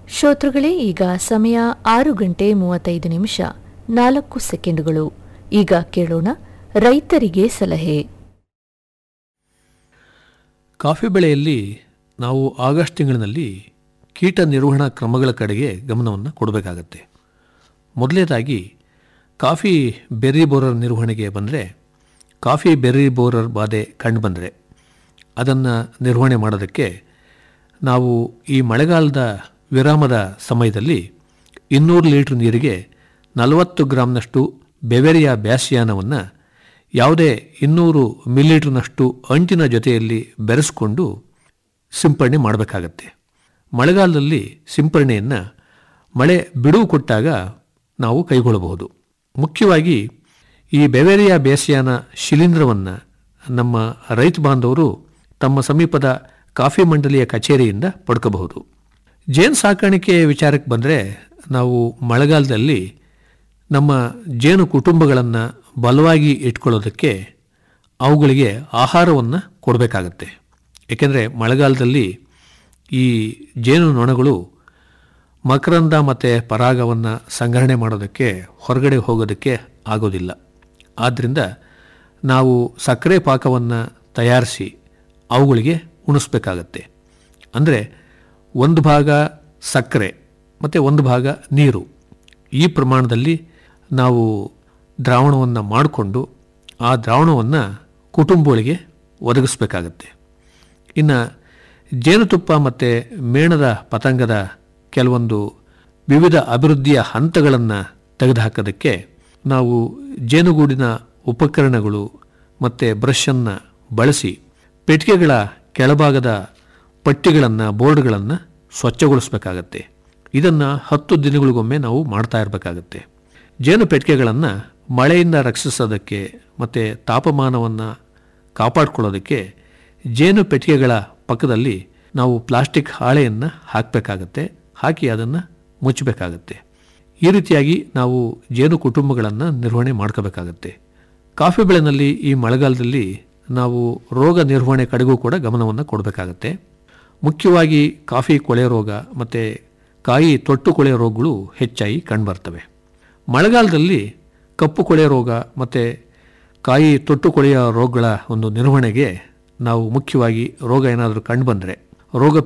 ಶ್ರೋತೃಗಳೇ ಈಗ ಸಮಯ ಆರು ಗಂಟೆ ಮೂವತ್ತೈದು ನಿಮಿಷ ನಾಲ್ಕು ಸೆಕೆಂಡುಗಳು ಈಗ ಕೇಳೋಣ ರೈತರಿಗೆ ಸಲಹೆ ಕಾಫಿ ಬೆಳೆಯಲ್ಲಿ ನಾವು ಆಗಸ್ಟ್ ತಿಂಗಳಿನಲ್ಲಿ ಕೀಟ ನಿರ್ವಹಣಾ ಕ್ರಮಗಳ ಕಡೆಗೆ ಗಮನವನ್ನು ಕೊಡಬೇಕಾಗತ್ತೆ ಮೊದಲನೇದಾಗಿ ಕಾಫಿ ಬೆರ್ರಿ ಬೋರರ್ ನಿರ್ವಹಣೆಗೆ ಬಂದರೆ ಕಾಫಿ ಬೆರ್ರಿ ಬೋರರ್ ಬಾಧೆ ಕಂಡುಬಂದರೆ ಅದನ್ನು ನಿರ್ವಹಣೆ ಮಾಡೋದಕ್ಕೆ ನಾವು ಈ ಮಳೆಗಾಲದ ವಿರಾಮದ ಸಮಯದಲ್ಲಿ ಇನ್ನೂರು ಲೀಟ್ರ್ ನೀರಿಗೆ ನಲವತ್ತು ಗ್ರಾಮ್ನಷ್ಟು ಬೆವೆರಿಯ ಬ್ಯಾಸಿಯಾನವನ್ನು ಯಾವುದೇ ಇನ್ನೂರು ಮಿಲಿಲೀಟ್ರ್ನಷ್ಟು ಅಂಟಿನ ಜೊತೆಯಲ್ಲಿ ಬೆರೆಸ್ಕೊಂಡು ಸಿಂಪರಣೆ ಮಾಡಬೇಕಾಗತ್ತೆ ಮಳೆಗಾಲದಲ್ಲಿ ಸಿಂಪರಣೆಯನ್ನು ಮಳೆ ಬಿಡುವು ಕೊಟ್ಟಾಗ ನಾವು ಕೈಗೊಳ್ಳಬಹುದು ಮುಖ್ಯವಾಗಿ ಈ ಬೆವೆರಿಯ ಬೇಸಿಯಾನ ಶಿಲೀಂಧ್ರವನ್ನು ನಮ್ಮ ರೈತ ಬಾಂಧವರು ತಮ್ಮ ಸಮೀಪದ ಕಾಫಿ ಮಂಡಳಿಯ ಕಚೇರಿಯಿಂದ ಪಡ್ಕೋಬಹುದು ಜೇನು ಸಾಕಾಣಿಕೆ ವಿಚಾರಕ್ಕೆ ಬಂದರೆ ನಾವು ಮಳೆಗಾಲದಲ್ಲಿ ನಮ್ಮ ಜೇನು ಕುಟುಂಬಗಳನ್ನು ಬಲವಾಗಿ ಇಟ್ಕೊಳ್ಳೋದಕ್ಕೆ ಅವುಗಳಿಗೆ ಆಹಾರವನ್ನು ಕೊಡಬೇಕಾಗತ್ತೆ ಏಕೆಂದರೆ ಮಳೆಗಾಲದಲ್ಲಿ ಈ ಜೇನು ನೊಣಗಳು ಮಕರಂದ ಮತ್ತು ಪರಾಗವನ್ನು ಸಂಗ್ರಹಣೆ ಮಾಡೋದಕ್ಕೆ ಹೊರಗಡೆ ಹೋಗೋದಕ್ಕೆ ಆಗೋದಿಲ್ಲ ಆದ್ದರಿಂದ ನಾವು ಸಕ್ಕರೆ ಪಾಕವನ್ನು ತಯಾರಿಸಿ ಅವುಗಳಿಗೆ ಉಣಿಸ್ಬೇಕಾಗತ್ತೆ ಅಂದರೆ ಒಂದು ಭಾಗ ಸಕ್ಕರೆ ಮತ್ತು ಒಂದು ಭಾಗ ನೀರು ಈ ಪ್ರಮಾಣದಲ್ಲಿ ನಾವು ದ್ರಾವಣವನ್ನು ಮಾಡಿಕೊಂಡು ಆ ದ್ರಾವಣವನ್ನು ಕುಟುಂಬಗಳಿಗೆ ಒದಗಿಸ್ಬೇಕಾಗತ್ತೆ ಇನ್ನು ಜೇನುತುಪ್ಪ ಮತ್ತು ಮೇಣದ ಪತಂಗದ ಕೆಲವೊಂದು ವಿವಿಧ ಅಭಿವೃದ್ಧಿಯ ಹಂತಗಳನ್ನು ತೆಗೆದುಹಾಕೋದಕ್ಕೆ ನಾವು ಜೇನುಗೂಡಿನ ಉಪಕರಣಗಳು ಮತ್ತು ಬ್ರಷನ್ನು ಬಳಸಿ ಪೆಟ್ಟಿಗೆಗಳ ಕೆಳಭಾಗದ ಪಟ್ಟಿಗಳನ್ನು ಬೋರ್ಡ್ಗಳನ್ನು ಸ್ವಚ್ಛಗೊಳಿಸಬೇಕಾಗತ್ತೆ ಇದನ್ನು ಹತ್ತು ದಿನಗಳಿಗೊಮ್ಮೆ ನಾವು ಮಾಡ್ತಾ ಇರಬೇಕಾಗತ್ತೆ ಜೇನು ಪೆಟ್ಟಿಗೆಗಳನ್ನು ಮಳೆಯಿಂದ ರಕ್ಷಿಸೋದಕ್ಕೆ ಮತ್ತು ತಾಪಮಾನವನ್ನು ಕಾಪಾಡಿಕೊಳ್ಳೋದಕ್ಕೆ ಜೇನು ಪೆಟ್ಟಿಗೆಗಳ ಪಕ್ಕದಲ್ಲಿ ನಾವು ಪ್ಲಾಸ್ಟಿಕ್ ಹಾಳೆಯನ್ನು ಹಾಕಬೇಕಾಗತ್ತೆ ಹಾಕಿ ಅದನ್ನು ಮುಚ್ಚಬೇಕಾಗತ್ತೆ ಈ ರೀತಿಯಾಗಿ ನಾವು ಜೇನು ಕುಟುಂಬಗಳನ್ನು ನಿರ್ವಹಣೆ ಮಾಡ್ಕೋಬೇಕಾಗತ್ತೆ ಕಾಫಿ ಬೆಳೆನಲ್ಲಿ ಈ ಮಳೆಗಾಲದಲ್ಲಿ ನಾವು ರೋಗ ನಿರ್ವಹಣೆ ಕಡೆಗೂ ಕೂಡ ಗಮನವನ್ನು ಕೊಡಬೇಕಾಗತ್ತೆ ಮುಖ್ಯವಾಗಿ ಕಾಫಿ ಕೊಳೆ ರೋಗ ಮತ್ತು ಕಾಯಿ ತೊಟ್ಟು ಕೊಳೆ ರೋಗಗಳು ಹೆಚ್ಚಾಗಿ ಕಂಡುಬರ್ತವೆ ಮಳೆಗಾಲದಲ್ಲಿ ಕಪ್ಪು ಕೊಳೆ ರೋಗ ಮತ್ತು ಕಾಯಿ ತೊಟ್ಟು ಕೊಳೆಯ ರೋಗಗಳ ಒಂದು ನಿರ್ವಹಣೆಗೆ ನಾವು ಮುಖ್ಯವಾಗಿ ರೋಗ ಏನಾದರೂ ಕಂಡುಬಂದರೆ ರೋಗ